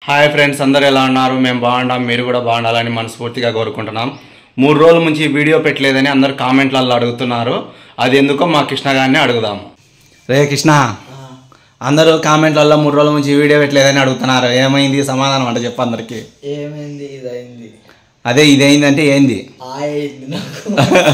Hi friends అందరు ఎలా ఉన్నారు మేము బాగున్నాం మీరు కూడా బాగుండాలని మనస్ఫూర్తిగా కోరుకుంటున్నాం మూడు రోజుల నుంచి ఈ వీడియో పెట్టలేదని అందరు కామెంట్లలో అడుగుతున్నారు అది ఎందుకో మా కృష్ణ గారిని అడుగుదాం రే కృష్ణ అందరూ కామెంట్లలో మూడు రోజుల నుంచి ఈ వీడియో పెట్టలేదని అడుగుతున్నారు ఏమైంది సమాధానం అంటే చెప్పు అందరికి ఏమైంది ఇదైంది అదే ఇదేందంటే ఏంది ఆయింది నాకు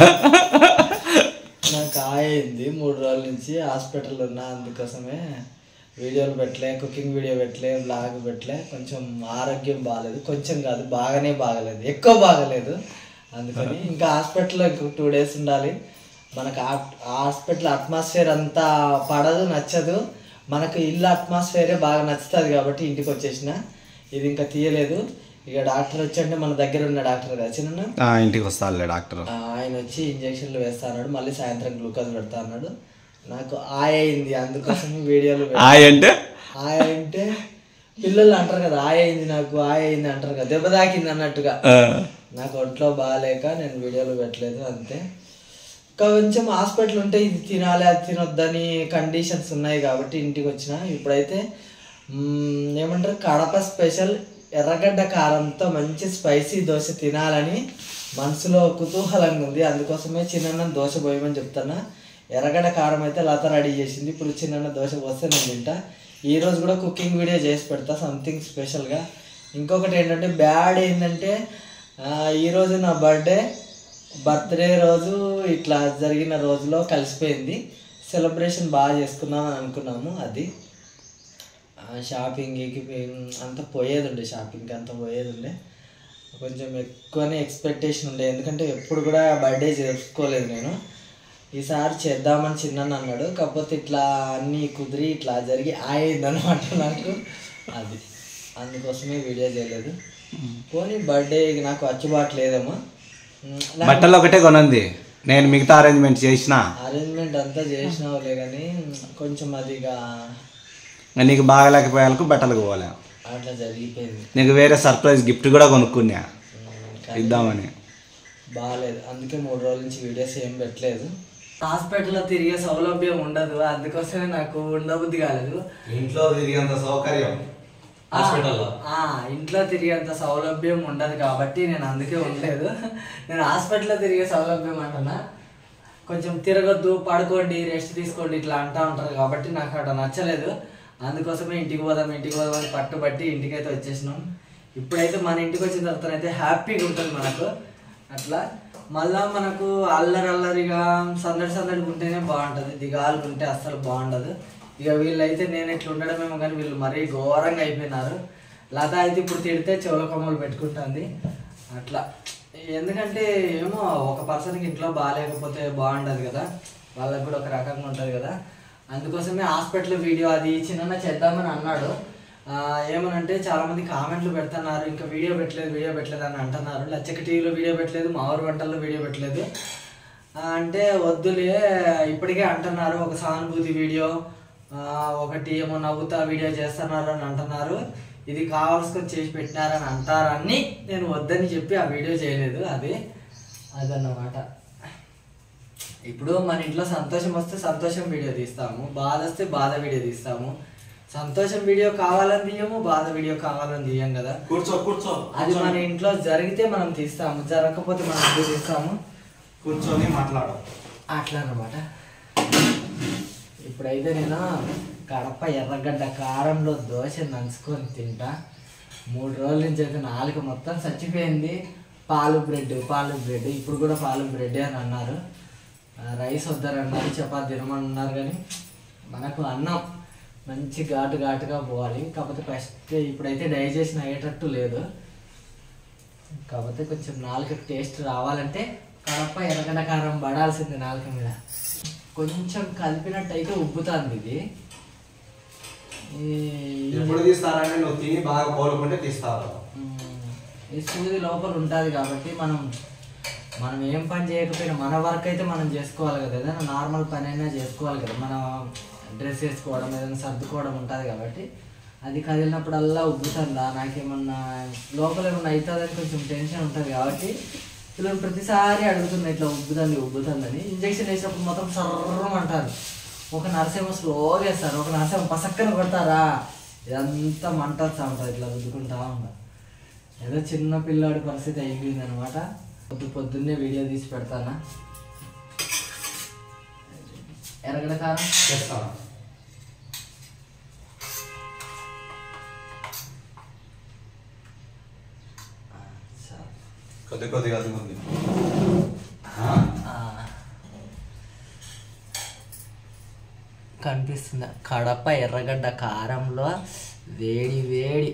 నాకు ఆయింది మూడు రోజుల నుంచి హాస్పిటల్ ఉన్నా అందుకోసమే వీడియోలు పెట్టలే కుకింగ్ వీడియో పెట్టలే బ్లాగ్ పెట్టలే కొంచెం ఆరోగ్యం బాగాలేదు కొంచెం కాదు బాగానే బాగలేదు ఎక్కువ బాగలేదు అందుకని ఇంకా హాస్పిటల్లో ఇంకొక టూ డేస్ ఉండాలి మనకు ఆ- ఆ హాస్పిటల్ అట్మాస్ఫియర్ అంతా పడదు నచ్చదు మనకు ఇల్లు అట్మాస్ఫియరే బాగా నచ్చుతుంది కాబట్టి ఇంటికి వచ్చేసిన ఇది ఇంకా తీయలేదు ఇక డాక్టర్ వచ్చి అంటే మన దగ్గర ఉన్న డాక్టర్ కదా చిన్న ఆ, ఇంటికి వస్తాలే డాక్టర్ ఆ, ఆయన వచ్చి ఇంజక్షన్లు వేస్తా అన్నాడు మళ్ళీ సాయంత్రం గ్లూకోజ్ పెడతా అన్నాడు నాకు ఆయ అయింది అందుకోసం వీడియోలు పె- ఆయ్ అంటే ఆయ అంటే పిల్లలు అంటారు కదా ఆయ అయింది నాకు ఆయ అయింది అంటారు కదా దెబ్బ తాకింది అన్నట్టుగా ఆ, నాకు ఒంట్లో బాగాలేక నేను వీడియోలు పెట్టలేదు అంతే కొంచెం హాస్పిటల్ ఉంటే ఇది తినాలి అది తినొద్దని కండిషన్స్ ఉన్నాయి కాబట్టి ఇంటికి వచ్చిన ఇప్పుడైతే మ్మ్, ఏమంటారు కడప స్పెషల్ ఎర్రగడ్డ కారంతో మంచి స్పైసీ దోశ తినాలని మనసులో కుతూహలంగా ఉంది అందుకోసమే చిన్న దోశ పోయమని చెప్తున్నా ఎర్రగడ్డ కారం అయితే లత రెడీ చేసింది ఇప్పుడు చిన్న దోశ పోస్తే నేను తింటా ఈ రోజు కూడా కుకింగ్ వీడియో చేసి పెడతా సంథింగ్ స్పెషల్గా ఇంకొకటి ఏంటంటే బ్యాడ్ ఏంటంటే ఆ, ఈ రోజు నా బర్త్డే బర్త్డే రోజు ఇట్లా జరిగిన రోజులో కలిసిపోయింది సెలబ్రేషన్ బాగా చేసుకుందాం అని అనుకున్నాము అది షాపింగ్కి అంత పోయేది ఉండే షాపింగ్కి అంత పోయేది ఉండే కొంచెం ఎక్కువనే ఎక్స్పెక్టేషన్ ఉండే ఎందుకంటే ఎప్పుడు కూడా బర్త్డే చేసుకోలేదు నేను ఈసారి చేద్దామని చిన్న అన్నాడు కాకపోతే ఇట్లా అన్నీ కుదిరి ఇట్లా జరిగి అయింది అనమాట నాకు అది అందుకోసమే వీడియో చేయలేదు పోనీ బర్త్డే నాకు అచ్చుబాటు లేదేమో ఉమ్, బట్టలు ఒకటే కొనంది నేను మిగతా అరేంజ్మెంట్ చేసిన అరేంజ్మెంట్ అంతా చేసినావులే కానీ కొంచెం అది ఇక నీకు బాగలేకపోయాలకు బట్టలకు పోలే అట్లా జరిగిపోయింది నీకు వేరే సర్ప్రైజ్ గిఫ్ట్ కూడా కొనుక్కున్నా ఉమ్, కానీ ఇద్దామని బాగాలేదు అందుకే మూడు రోజుల నుంచి వీడియోస్ ఏం పెట్టలేదు హాస్పిటల్లో తిరిగే సౌలభ్యం ఉండదు అందుకోసమే నాకు ఉండబుద్ధి కాలేదు ఇంట్లో తిరిగేంత సౌకర్యం ఆ, ఇంట్లో తిరిగేంత సౌలభ్యం ఉండదు కాబట్టి నేను అందుకే ఉండలేదు నేను హాస్పిటల్లో తిరిగే సౌలభ్యం అంటున్నా కొంచెం తిరగొద్దు పడుకోండి రెస్ట్ తీసుకోండి ఇట్లా అంటా ఉంటారు కాబట్టి నాకు అక్కడ నచ్చలేదు అందుకోసమే ఇంటికి పోదాం ఇంటికి పోదాం అని పట్టుబట్టి ఇంటికైతే వచ్చేసినాం ఇప్పుడైతే మన ఇంటికి వచ్చిన తర్వాత అయితే హ్యాపీగా ఉంటుంది మనకు అట్లా మళ్ళా మనకు అల్లరి అల్లరిగా సందడి సందడిగా ఉంటేనే బాగుంటుంది దిగాలు ఉంటే అస్సలు బాగుండదు ఇక వీళ్ళైతే నేను ఇట్లా ఉండడమేమో కానీ వీళ్ళు మరీ ఘోరంగా అయిపోయినారు లత అయితే ఇప్పుడు తిడితే చెవుల కొమ్మలు పెట్టుకుంటుంది అట్లా ఎందుకంటే ఏమో ఒక పర్సన్కి ఇంట్లో బాగాలేకపోతే బాగుండదు కదా వాళ్ళకి కూడా ఒక రకంగా ఉంటుంది కదా అందుకోసమే హాస్పిటల్ వీడియో అది చిన్న చేద్దామని అన్నాడు ఆ, ఏమనంటే చాలా మంది కామెంట్లు పెడుతున్నారు ఇంకా వీడియో పెట్టలేదు వీడియో పెట్టలేదు అని అంటున్నారు లచ్చక టీవీలో వీడియో పెట్టలేదు మా ఊరు వంటల్లో వీడియో పెట్టలేదు ఆ, అంటే వద్దులే ఇప్పటికే అంటున్నారు ఒక సానుభూతి వీడియో ఆ, ఒకటి ఏమో నవ్వుతా వీడియో చేస్తున్నారు అని అంటున్నారు ఇది కావాల్సుకొని చేసి పెట్టినారని అంటారని నేను వద్దని చెప్పి ఆ వీడియో చేయలేదు అది అదన్నమాట ఇప్పుడు మన ఇంట్లో సంతోషం వస్తే సంతోషం వీడియో తీస్తాము బాధ వస్తే బాధ వీడియో తీస్తాము సంతోషం వీడియో కావాలని తీయము బాధ వీడియో కావాలని తీయం కదా కూర్చో కూర్చో అది మన ఇంట్లో జరిగితే మనం తీస్తాము జరగకపోతే మనం ఎందుకు తీస్తాము కూర్చొని మాట్లాడు అట్లా అన్నమాట ఇప్పుడైతే నేను కడప ఎర్రగడ్డ కారంలో దోశ నంచుకొని తింటా మూడు రోజుల నుంచి అయితే నాలుగు మొత్తం చచ్చిపోయింది పాలు బ్రెడ్ పాలు బ్రెడ్ ఇప్పుడు కూడా పాలు బ్రెడ్ అని అన్నారు ఆ, రైస్ వద్దరన్నారు చపాతి తినమన్నారు కానీ మనకు అన్నం మంచి ఘాటు ఘాటుగా పోవాలి కాకపోతే ఫస్ట్ ఇప్పుడైతే డైజెషన్ అయ్యేటట్టు లేదు కాకపోతే కొంచెం నాలుక టేస్ట్ రావాలంటే కడప ఎర్రగడ్డ కారం పడాల్సింది నాలుక మీద కొంచెం కలిపినట్టు అయితే ఉబ్బుతుంది ఇది ఈ- ఎప్పుడు తీస్తారని నువ్వు తిని బాగా కోలుకుంటే తీస్తారు మ్మ్. ఈ సూది లోపల ఉంటుంది కాబట్టి మనం మనం ఏం పని చేయకపోయినా మన వర్క్ అయితే మనం చేసుకోవాలి కదా ఏదైనా నార్మల్ పని అయినా చేసుకోవాలి కదా మనం డ్రెస్ వేసుకోవడం ఏదైనా సర్దుకోవడం ఉంటుంది కాబట్టి అది కదిలినప్పుడల్లా ఉబ్బుతుందా నాకేమన్నా లోపల ఏమన్నా అవుతుందని కొంచెం టెన్షన్ ఉంటుంది కాబట్టి వీళ్ళు ప్రతిసారి అడుగుతున్నా ఇట్లా ఉబ్బుతుంది ఉబ్బుతుందని ఇంజక్షన్ వేసినప్పుడు మొత్తం సర్రం అంటారు ఒక నర్స్ ఏమో స్లోగా వేస్తారు ఒక నర్స్ ఏమో పసక్కన కొడతారా ఇదంతా మంట వస్తా ఉంటుంది ఇట్లా రుద్దుకుంటా ఉంటా ఏదో చిన్న పిల్లాడి పరిస్థితి అయిపోయింది అనమాట పొద్దు పొద్దున్నే వీడియో తీసి పెడతానా ఎరగడ కారం చేస్తాను సరే. కొద్ది కొద్దిగా అది ఉంది ఆ. కనిపిస్తుంది కడప ఎర్రగడ్డ కారంలో వేడి వేడి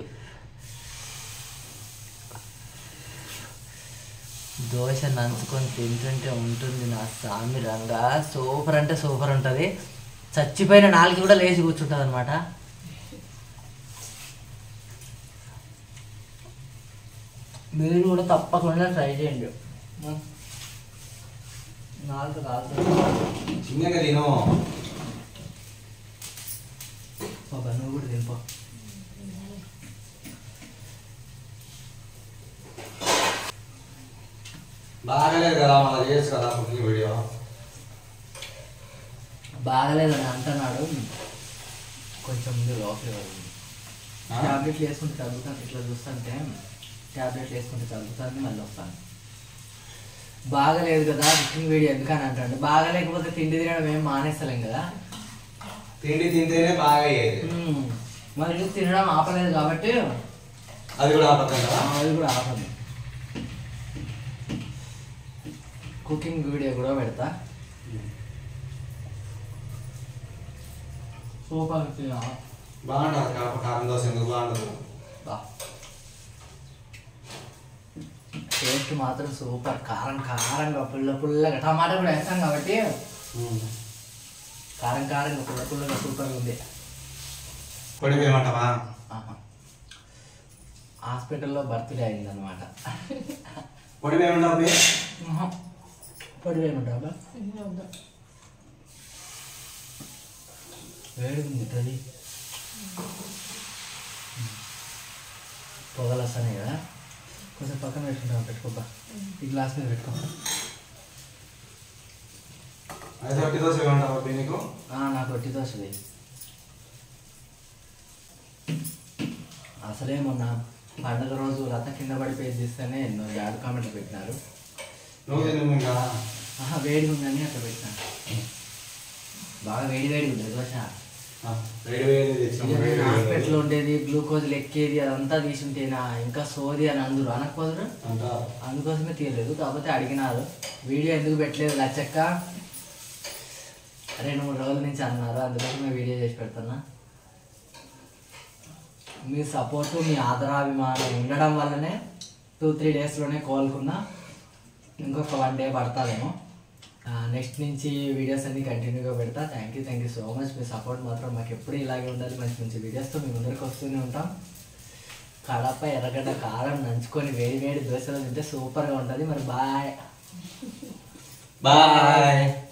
దోశ నంచుకొని తింటుంటే ఉంటుంది నా సామి రంగా సూపర్ అంటే సూపర్ ఉంటుంది చచ్చిపోయిన నాలుగు కూడా లేచి కూర్చుంటుంది అనమాట మీరు కూడా తప్పకుండా ట్రై చేయండి నాలుగు కాదు చిన్నగా తిను బాబా నువ్వు కూడా తినిపో బాగాలేదు కదా మళ్ళీ చేయొచ్చు కదా కుకింగ్ వీడియో బాగలేదని అంటున్నాడు కొంచెం ముందు లోపలి పడింది ఆ? ట్యాబ్లెట్లు వేసుకుంటే తగ్గుతాను ఇట్లా చూస్తుంటే ట్యాబ్లెట్లు వేసుకుంటే తగ్గుతాను మళ్ళీ వస్తాను బాగలేదు కదా కుకింగ్ వీడియో ఎందుకని అంటాడు బాగలేకపోతే తిండి తినడం ఏం మానేస్తలేం కదా తిండి తింటేనే బాగా అయ్యేది మ్మ్. మరి తినడం ఆపలేదు కాబట్టి అది కూడా ఆపత్తం కదా అది కూడా ఆపదు కుకింగ్ వీడియో కూడా పెడతా సూపర్ తినా బాగుంటుంది కాప కారం దోశ ఎందుకు బాగుండదు బా టేస్ట్ మాత్రం సూపర్ కారం కారంగా పుల్ల పుల్లగా టమాటా కూడా వేస్తాం కాబట్టి కారం కారంగా పుల్ల పుల్లగా సూపర్గా ఉంది పొడి వేయమంటావా ఆహా. హాస్పిటల్లో బర్త్డే అయిందనమాట పొడి వేయమంటావు పొడి వేయమంటావా వేడి ఉంది తది పొగలు వస్తున్నాయి కదా కొంచెం పక్కన పెట్టుకుంటాం పెట్టుకోపా ఈ గ్లాస్ మీద పెట్టుకో అయితే వట్టి దోశ వేయమంటావా అబ్బి నీకు ఆ, నాకు వట్టి దోశ వేయి అసలే మొన్న పండుగ రోజు లత కింద పడిపోయి తీస్తేనే ఎన్నో బ్యాడ్ కామెంట్లు పెట్టినారు నువ్వు తిను ఇంకా ఆహా వేడి ఉందని అట్లా పెట్టినాను బాగా వేడి వేడి ఉంది దోశ ఆ, వేడి వేడి తెచ్చినాము, ఇక వేడి నేను వేడి. హాస్పిటల్ ఉండేది గ్లూకోజ్ లెక్కేది అదంతా తీసుంటేనా ఇంకా సోది అని అందరు అనకపోదురు అంతా అందుకోసమే తీయలేదు కాకపోతే అడిగినారు వీడియో ఎందుకు పెట్టలేదు లచ్చక్క రెండు మూడు రోజుల నుంచి అన్నారు అందుకోసమే వీడియో చేసి పెడుతున్నా మీ సపోర్టు మీ ఆదరాభిమానం ఉండడం వల్లనే టూ త్రీ డేస్లోనే కోలుకున్నా ఇంకొక వన్ డే పడతాదేమో నెక్స్ట్ నుంచి వీడియోస్ అన్ని కంటిన్యూగా పెడతా thank you thank you so much మీ సపోర్ట్ మాత్రం మాకు ఎప్పుడు ఇలాగే ఉండాలి మంచి మంచి వీడియోస్తో మీ ముందరికి వస్తూనే ఉంటాం కడప ఎర్రగడ్డ కారం నంచుకొని వేడి వేడి దోశలు తింటే సూపర్గా ఉంటుంది మరి బాయ్ బాయ్